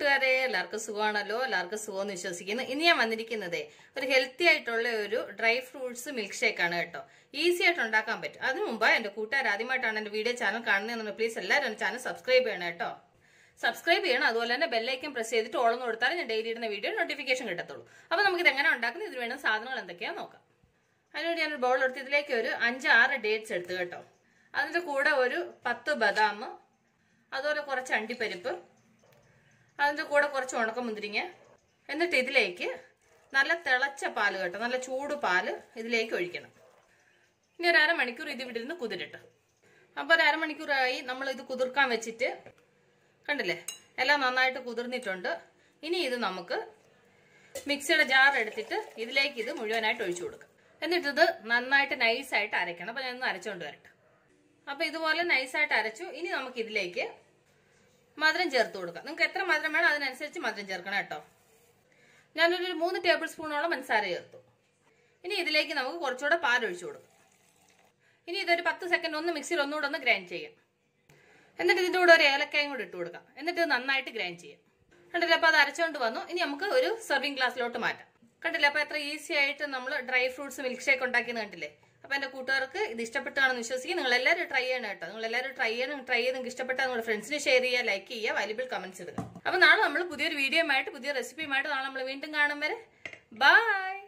കൂട്ടുകാരെ എല്ലാവർക്കും സുഖമാണല്ലോ എല്ലാവർക്കും സുഖമെന്ന് വിശ്വസിക്കുന്നു ഇനി ഞാൻ വന്നിരിക്കുന്നത് ഒരു ഹെൽത്തി ആയിട്ടുള്ള ഒരു ഡ്രൈ ഫ്രൂട്ട്സ് മിൽക്ക് ഷേക്ക് ആണ് കേട്ടോ ഈസി ആയിട്ട് ഉണ്ടാക്കാൻ പറ്റും അതിനു മുമ്പ് എന്റെ കൂട്ടുകാർ ആദ്യമായിട്ടാണ് എന്റെ വീഡിയോ ചാനൽ കാണുന്നതെന്ന് പ്ലീസ് എല്ലാവരും എന്റെ ചാനൽ സബ്സ്ക്രൈബ് ചെയ്യണം കേട്ടോ സബ്സ്ക്രൈബ് ചെയ്യണം അതുപോലെ തന്നെ ബെല്ലൈക്കൻ പ്രസ് ചെയ്തിട്ട് ഓളന്ന് കൊടുത്താൽ ഞാൻ ഡെയിലി ഇടുന്ന വീഡിയോ നോട്ടിഫിക്കേഷൻ കിട്ടത്തുള്ളൂ അപ്പൊ നമുക്ക് ഇത് എങ്ങനെ ഉണ്ടാക്കുന്നത് ഇതിന് വേണ്ട സാധനങ്ങൾ എന്തൊക്കെയാ നോക്കാം അതിനുവേണ്ടി ഞാനൊരു ബൗൾ എടുത്ത് ഇതിലേക്ക് ഒരു അഞ്ച് ആറ് ഡേറ്റ്സ് എടുത്ത് കേട്ടോ അതിന്റെ കൂടെ ഒരു പത്ത് ബദാം അതുപോലെ കുറച്ച് അണ്ടിപ്പരിപ്പ് അതിന്റെ കൂടെ കുറച്ച് ഉണക്കമുന്തിരിങ്ങ എന്നിട്ട് ഇതിലേക്ക് നല്ല തിളച്ച പാല് കേട്ടോ നല്ല ചൂട് പാല് ഇതിലേക്ക് ഒഴിക്കണം ഇനി ഒരു അരമണിക്കൂർ ഇത് ഇവിടെ ഇരുന്ന് കുതിരട്ട് അപ്പോൾ ഒരു അരമണിക്കൂറായി നമ്മൾ ഇത് കുതിർക്കാൻ വെച്ചിട്ട് കണ്ടില്ലേ എല്ലാം നന്നായിട്ട് കുതിർന്നിട്ടുണ്ട് ഇനി ഇത് നമുക്ക് മിക്സിയുടെ ജാർ എടുത്തിട്ട് ഇതിലേക്ക് ഇത് മുഴുവനായിട്ട് ഒഴിച്ചു കൊടുക്കാം എന്നിട്ട് ഇത് നന്നായിട്ട് നൈസായിട്ട് അരയ്ക്കണം അപ്പോൾ ഞാൻ ഒന്ന് അരച്ചുകൊണ്ട് വരട്ടെ അപ്പോൾ ഇതുപോലെ നൈസായിട്ട് അരച്ചു ഇനി നമുക്ക് ഇതിലേക്ക് മധുരം ചേർത്ത് കൊടുക്കാം നിങ്ങൾക്ക് എത്ര മധുരം വേണം അതിനനുസരിച്ച് മധുരം ചേർക്കണം കേട്ടോ ഞാനൊരു മൂന്ന് ടേബിൾ സ്പൂണോളം പഞ്ചസാര ചേർത്തു ഇനി ഇതിലേക്ക് നമുക്ക് കുറച്ചുകൂടെ പാൽ ഒഴിച്ചു കൊടുക്കാം ഇനി ഇതൊരു പത്ത് സെക്കൻഡ് ഒന്ന് മിക്സിയിൽ ഒന്നുകൂടെ ഒന്ന് ഗ്രൈൻഡ് ചെയ്യാം എന്നിട്ട് ഇതിൻ്റെ കൂടെ ഒരു ഏലക്കായും കൂടെ ഇട്ട് കൊടുക്കാം എന്നിട്ട് ഇത് നന്നായിട്ട് ഗ്രൈൻഡ് ചെയ്യാം കണ്ടില്ല അപ്പോൾ അത് അരച്ചുകൊണ്ട് വന്നു ഇനി നമുക്ക് ഒരു സെർവിങ് ഗ്ലാസ്സിലോട്ട് മാറ്റാം കണ്ടില്ല അപ്പോൾ എത്ര ഈസി ആയിട്ട് നമ്മൾ ഡ്രൈ ഫ്രൂട്ട്സ് മിൽക്ക് ഷേക്ക് ഉണ്ടാക്കിയെന്ന് കണ്ടില്ലേ അപ്പോൾ എൻ്റെ കൂട്ടുകാർക്ക് ഇത് ഇഷ്ടപ്പെട്ടാണെന്ന് വിശ്വസിക്കും നിങ്ങൾ എല്ലാവരും ട്രൈ ചെയ്യണം കേട്ടോ നിങ്ങൾ എല്ലാവരും ട്രൈ ചെയ്യണം ട്രൈ ചെയ്ത് നിങ്ങൾക്ക് ഇഷ്ടപ്പെട്ടാൽ നിങ്ങളുടെ ഫ്രണ്ട്സിന് ഷെയർ ചെയ്യുക ലൈക്ക് ചെയ്യുക വാല്യുബിൾ കമന്റ്സ് ഇടുക അപ്പോൾ നാളെ നമ്മൾ പുതിയൊരു വീഡിയോയുമായിട്ട് പുതിയ റെസിപ്പിയുമായിട്ട് നാളെ നമ്മൾ വീണ്ടും കാണും വരെ ബൈ